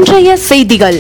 இன்றைய செய்திகள்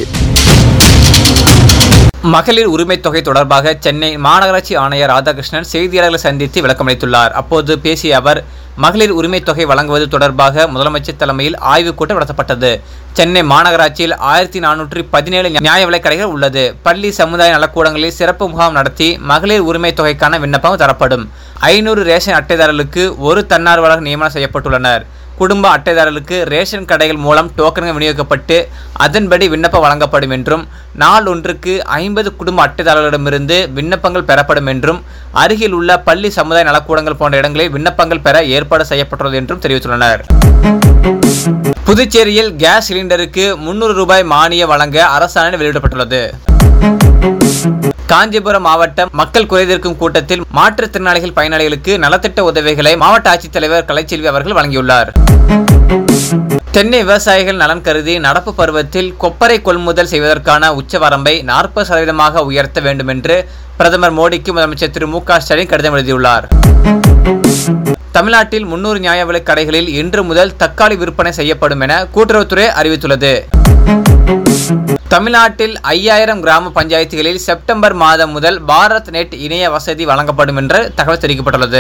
மகளிர் உரிமைத் தொகை தொடர்பாக சென்னை மாநகராட்சி ஆணையர் ராதாகிருஷ்ணன் செய்தியாளர்களை சந்தித்து விளக்கமளித்துள்ளார் அப்போது பேசிய அவர் மகளிர் உரிமைத் தொகை வழங்குவது தொடர்பாக முதலமைச்சர் தலைமையில் ஆய்வுக் கூட்டம் நடத்தப்பட்டது சென்னை மாநகராட்சியில் ஆயிரத்தி நானூற்றி பதினேழு நியாய விலைக் கடைகள் உள்ளது பள்ளி சமுதாய நலக்கூடங்களில் சிறப்பு முகாம் நடத்தி மகளிர் உரிமைத் தொகைக்கான விண்ணப்பம் தரப்படும் ஐநூறு ரேஷன் அட்டைதாரர்களுக்கு ஒரு தன்னார்வலர் நியமனம் செய்யப்பட்டுள்ளனர் குடும்ப அட்டைதாரர்களுக்கு ரேஷன் கடைகள் மூலம் டோக்கன்கள் விநியோகிக்கப்பட்டு அதன்படி விண்ணப்பம் வழங்கப்படும் என்றும் நாள் ஒன்றுக்கு ஐம்பது குடும்ப அட்டைதாரர்களிடமிருந்து விண்ணப்பங்கள் பெறப்படும் என்றும் அருகில் உள்ள பள்ளி சமுதாய நலக்கூடங்கள் போன்ற இடங்களில் விண்ணப்பங்கள் பெற ஏற்பாடு செய்யப்பட்டுள்ளது என்றும் தெரிவித்துள்ளனர் புதுச்சேரியில் கேஸ் சிலிண்டருக்கு முன்னூறு ரூபாய் மானியம் வழங்க அரசாணை வெளியிடப்பட்டுள்ளது காஞ்சிபுரம் மாவட்ட மக்கள் குறைதீர்க்கும் கூட்டத்தில் மாற்றுத்திறனாளிகள் பயனாளிகளுக்கு நலத்திட்ட உதவிகளை மாவட்ட ஆட்சித்தலைவர் கலைச்செல்வி அவர்கள் வழங்கியுள்ளார் தென்னை விவசாயிகள் நலன் கருதி நடப்பு பருவத்தில் கொப்பரை கொள்முதல் செய்வதற்கான உச்சவரம்பை நாற்பது சதவீதமாக உயர்த்த வேண்டும் என்று பிரதமர் மோடிக்கு முதலமைச்சர் திரு மு க ஸ்டாலின் கடிதம் எழுதியுள்ளார் தமிழ்நாட்டில் முன்னூறு நியாய விலைக் கடைகளில் இன்று முதல் தக்காளி விற்பனை செய்யப்படும் என கூட்டுறவுத்துறை அறிவித்துள்ளது தமிழ்நாட்டில் ஐயாயிரம் கிராம பஞ்சாயத்துகளில் செப்டம்பர் மாதம் முதல் பாரத் நெட் இணைய வசதி வழங்கப்படும் என்று தகவல் தெரிவிக்கப்பட்டுள்ளது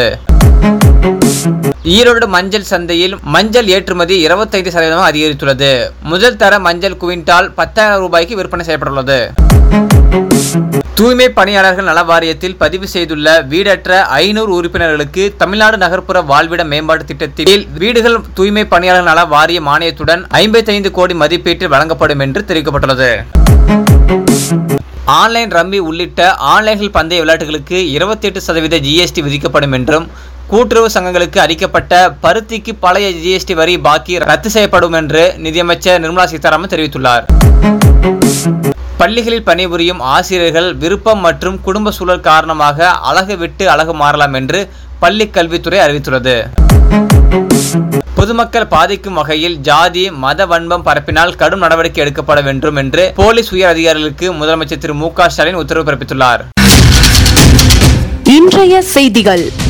ஈரோடு மஞ்சள் சந்தையில் மஞ்சள் ஏற்றுமதி இருபத்தைந்து சதவீதமாக அதிகரித்துள்ளது முதல் தர மஞ்சள் குவிண்டால் பத்தாயிரம் ரூபாய்க்கு விற்பனை செய்யப்பட்டுள்ளது தூய்மை பணியாளர்கள் நல வாரியத்தில் பதிவு செய்துள்ள வீடற்ற ஐநூறு உறுப்பினர்களுக்கு தமிழ்நாடு நகர்ப்புற வாழ்விட மேம்பாட்டு திட்டத்தில் வீடுகள் தூய்மை பணியாளர் நல வாரிய மானியத்துடன் ஐம்பத்தைந்து கோடி மதிப்பீட்டில் வழங்கப்படும் என்று தெரிவிக்கப்பட்டுள்ளது ஆன்லைன் ரம்மி உள்ளிட்ட ஆன்லைனில் பந்தய விளையாட்டுகளுக்கு இருபத்தி எட்டு சதவீத ஜிஎஸ்டி விதிக்கப்படும் என்றும் கூட்டுறவு சங்கங்களுக்கு அளிக்கப்பட்ட பருத்திக்கு பழைய ஜிஎஸ்டி வரி பாக்கி ரத்து செய்யப்படும் என்று நிதியமைச்சர் நிர்மலா சீதாராமன் தெரிவித்துள்ளார் பள்ளிகளில் பணிபுரியும் ஆசிரியர்கள் விருப்பம் மற்றும் குடும்ப சூழல் காரணமாக அழகு விட்டு அழகு மாறலாம் என்று பள்ளி கல்வித்துறை அறிவித்துள்ளது பொதுமக்கள் பாதிக்கும் வகையில் ஜாதி மத வன்மம் பரப்பினால் கடும் நடவடிக்கை எடுக்கப்பட வேண்டும் என்று போலீஸ் உயர் அதிகாரிகளுக்கு முதலமைச்சர் திரு மு க ஸ்டாலின் உத்தரவு பிறப்பித்துள்ளார் இன்றைய செய்திகள்